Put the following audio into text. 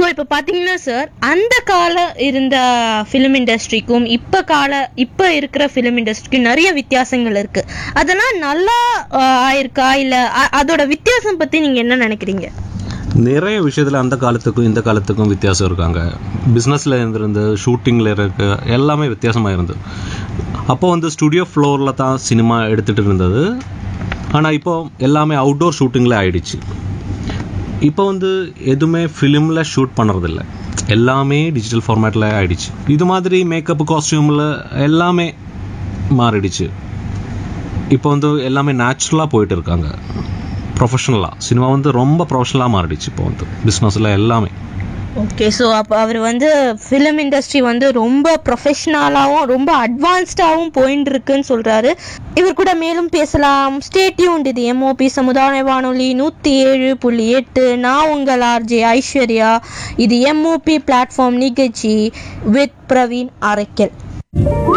இப்போ பார்த்தீங்கன்னா சார் அந்த கால இருந்த ஃபிலிம் இண்டஸ்ட்ரிக்கும் இப்போ கால இப்போ இருக்கிற ஃபிலிம் இண்டஸ்ட்ரிக்கும் நிறைய வித்தியாசங்கள் இருக்கு அதெல்லாம் நல்லா ஆஹ், ஆயிருக்கா இல்லை அதோட வித்தியாசம் பற்றி நீங்கள் என்ன நினைக்கிறீங்க நிறைய விஷயத்தில் அந்த காலத்துக்கும் இந்த காலத்துக்கும் வித்தியாசம் இருக்காங்க பிஸ்னஸில் இருந்திருந்து ஷூட்டிங்கில் இருக்க எல்லாமே வித்தியாசமாக இருந்தது அப்போ வந்து ஸ்டுடியோ ஃப்ளோரில் தான் சினிமா எடுத்துகிட்டு இருந்தது ஆனால் இப்போ எல்லாமே அவுட்டோர் ஷூட்டிங்கில் ஆயிடுச்சு இப்போ வந்து எதுவுமே ஃபிலிமில் ஷூட் பண்ணுறதில்ல எல்லாமே டிஜிட்டல் ஃபார்மேட்டில் ஆயிடுச்சு இது மாதிரி மேக்கப் காஸ்டியூமில் எல்லாமே மாறிடுச்சு இப்போ வந்து எல்லாமே நேச்சுரலாக போயிட்டு இருக்காங்க ப்ரொஃபஷனலாக சினிமா வந்து ரொம்ப ப்ரொஃபஷனலாக மாறிடுச்சு இப்போ வந்து பிஸ்னஸில் எல்லாமே ஓகே ஸோ அப்போ அவர் வந்து ஃபிலிம் இண்டஸ்ட்ரி வந்து ரொம்ப ப்ரொஃபஷ்னலாகவும் ரொம்ப அட்வான்ஸ்டாகவும் போயின்னு இருக்குன்னு சொல்கிறாரு இவர் கூட மேலும் பேசலாம் ஸ்டேட்யூண்ட் இது எம்ஓபி சமுதாய வானொலி நூற்றி ஏழு புள்ளி எட்டு நான் உங்கள் ஆர்ஜே ஐஸ்வர்யா இது எம்ஓபி பிளாட்ஃபார்ம் நிகழ்ச்சி வித் பிரவீன் அரைக்கல்